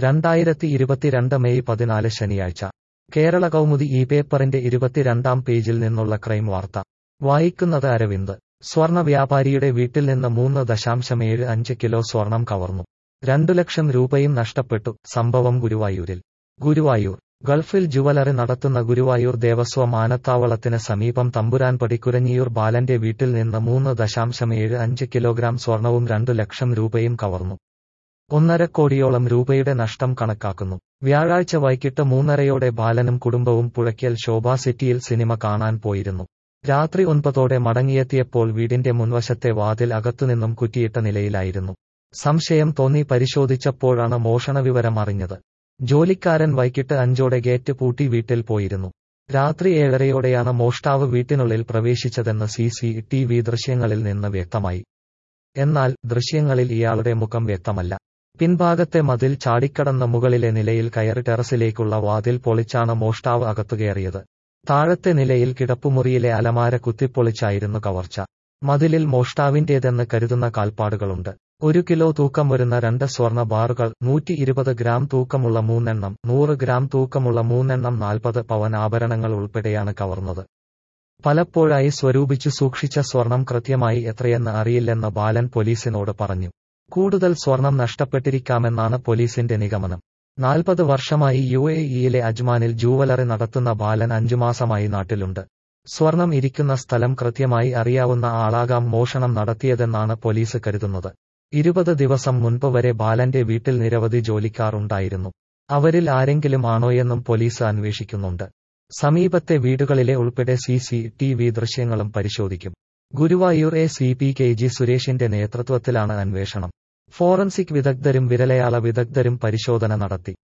രണ്ടായിരത്തി ഇരുപത്തിരണ്ട് മെയ് പതിനാല് ശനിയാഴ്ച കേരള കൗമുദി ഈ പേപ്പറിന്റെ ഇരുപത്തിരണ്ടാം പേജിൽ നിന്നുള്ള ക്രൈം വാർത്ത വായിക്കുന്നത് അരവിന്ദ് സ്വർണ വ്യാപാരിയുടെ വീട്ടിൽ നിന്ന് മൂന്ന് ദശാംശം ഏഴ് അഞ്ച് കിലോ സ്വർണം കവർന്നു രണ്ടു ലക്ഷം രൂപയും നഷ്ടപ്പെട്ടു സംഭവം ഗുരുവായൂരിൽ ഗുരുവായൂർ ഗൾഫിൽ ജുവലറി നടത്തുന്ന ഗുരുവായൂർ ദേവസ്വം ആനത്താവളത്തിന് സമീപം തമ്പുരാൻപടി കുരഞ്ഞിയൂർ ബാലന്റെ വീട്ടിൽ നിന്ന് മൂന്ന് ദശാംശം ഏഴ് അഞ്ച് കിലോഗ്രാം സ്വർണവും രണ്ടു ലക്ഷം രൂപയും കവർന്നു ഒന്നര കോടിയോളം രൂപയുടെ നഷ്ടം കണക്കാക്കുന്നു വ്യാഴാഴ്ച വൈകിട്ട് മൂന്നരയോടെ ബാലനും കുടുംബവും പുഴയ്ക്കൽ ശോഭ സിറ്റിയിൽ സിനിമ കാണാൻ പോയിരുന്നു രാത്രി ഒൻപതോടെ മടങ്ങിയെത്തിയപ്പോൾ വീടിന്റെ മുൻവശത്തെ വാതിൽ അകത്തുനിന്നും കുറ്റിയിട്ട നിലയിലായിരുന്നു സംശയം തോന്നി പരിശോധിച്ചപ്പോഴാണ് മോഷണ വിവരം അറിഞ്ഞത് ജോലിക്കാരൻ വൈകിട്ട് അഞ്ചോടെ ഗേറ്റ് പൂട്ടി വീട്ടിൽ പോയിരുന്നു രാത്രി ഏഴരയോടെയാണ് മോഷ്ടാവ് വീട്ടിനുള്ളിൽ പ്രവേശിച്ചതെന്ന് സി സി ടി വി ദൃശ്യങ്ങളിൽ നിന്ന് വ്യക്തമായി എന്നാൽ ദൃശ്യങ്ങളിൽ ഇയാളുടെ മുഖം വ്യക്തമല്ല പിൻഭാഗത്തെ മതിൽ ചാടിക്കടന്ന മുകളിലെ നിലയിൽ കയറി ടെറസിലേക്കുള്ള വാതിൽ പൊളിച്ചാണ് മോഷ്ടാവ് അകത്തുകയറിയത് താഴത്തെ നിലയിൽ കിടപ്പുമുറിയിലെ അലമാര കുത്തിപ്പൊളിച്ചായിരുന്നു കവർച്ച മതിലിൽ മോഷ്ടാവിന്റേതെന്ന് കരുതുന്ന കാൽപ്പാടുകളുണ്ട് ഒരു കിലോ തൂക്കം വരുന്ന രണ്ട് സ്വർണ്ണ ബാറുകൾ നൂറ്റി ഇരുപത് ഗ്രാം തൂക്കമുള്ള മൂന്നെണ്ണം നൂറ് ഗ്രാം തൂക്കമുള്ള മൂന്നെണ്ണം നാൽപ്പത് പവൻ ആഭരണങ്ങൾ ഉൾപ്പെടെയാണ് കവർന്നത് പലപ്പോഴായി സ്വരൂപിച്ചു സൂക്ഷിച്ച സ്വർണം കൃത്യമായി എത്രയെന്ന് അറിയില്ലെന്ന് ബാലൻ പോലീസിനോട് പറഞ്ഞു കൂടുതൽ സ്വർണം നഷ്ടപ്പെട്ടിരിക്കാമെന്നാണ് പോലീസിന്റെ നിഗമനം നാൽപ്പത് വർഷമായി യു എ ഇയിലെ അജ്മാനിൽ ജൂവലറി നടത്തുന്ന ബാലൻ അഞ്ചു മാസമായി നാട്ടിലുണ്ട് സ്വർണം ഇരിക്കുന്ന സ്ഥലം കൃത്യമായി അറിയാവുന്ന ആളാകാം മോഷണം നടത്തിയതെന്നാണ് പോലീസ് കരുതുന്നത് ഇരുപത് ദിവസം മുൻപ് വരെ ബാലന്റെ വീട്ടിൽ നിരവധി ജോലിക്കാർ ഉണ്ടായിരുന്നു അവരിൽ ആരെങ്കിലും ആണോയെന്നും പോലീസ് അന്വേഷിക്കുന്നുണ്ട് സമീപത്തെ വീടുകളിലെ ഉൾപ്പെടെ സി സി ടി വി ദൃശ്യങ്ങളും പരിശോധിക്കും Guruvayur A C P K G സുരേഷിന്റെ നേതൃത്വത്തിലാണ് അന്വേഷണം ഫോറൻസിക് വിദഗ്ധരും വിരലയാള വിദഗ്ധരും പരിശോധന നടത്തി